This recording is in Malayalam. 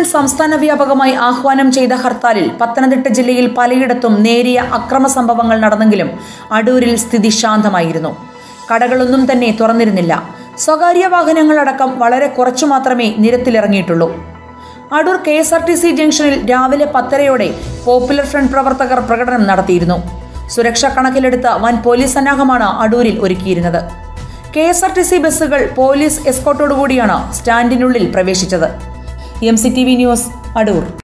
ഏപ്രിലിൽ സംസ്ഥാന വ്യാപകമായി ആഹ്വാനം ചെയ്ത ഹർത്താലിൽ പത്തനംതിട്ട ജില്ലയിൽ പലയിടത്തും നേരിയ അക്രമ സംഭവങ്ങൾ നടന്നെങ്കിലും അടൂരിൽ സ്ഥിതി ശാന്തമായിരുന്നു കടകളൊന്നും തന്നെ തുറന്നിരുന്നില്ല സ്വകാര്യ വാഹനങ്ങളടക്കം വളരെ കുറച്ചു മാത്രമേ നിരത്തിലിറങ്ങിയിട്ടുള്ളൂ Adoor K S R T C ജംഗ്ഷനിൽ രാവിലെ പത്തരയോടെ പോപ്പുലർ ഫ്രണ്ട് പ്രവർത്തകർ പ്രകടനം നടത്തിയിരുന്നു സുരക്ഷ കണക്കിലെടുത്ത് വൻ പോലീസ് സന്നാഹമാണ് അടൂരിൽ ഒരുക്കിയിരുന്നത് K S R T C ബസ്സുകൾ പോലീസ് എസ്കോട്ടോടുകൂടിയാണ് സ്റ്റാൻഡിനുള്ളിൽ പ്രവേശിച്ചത് M C T V news Adoor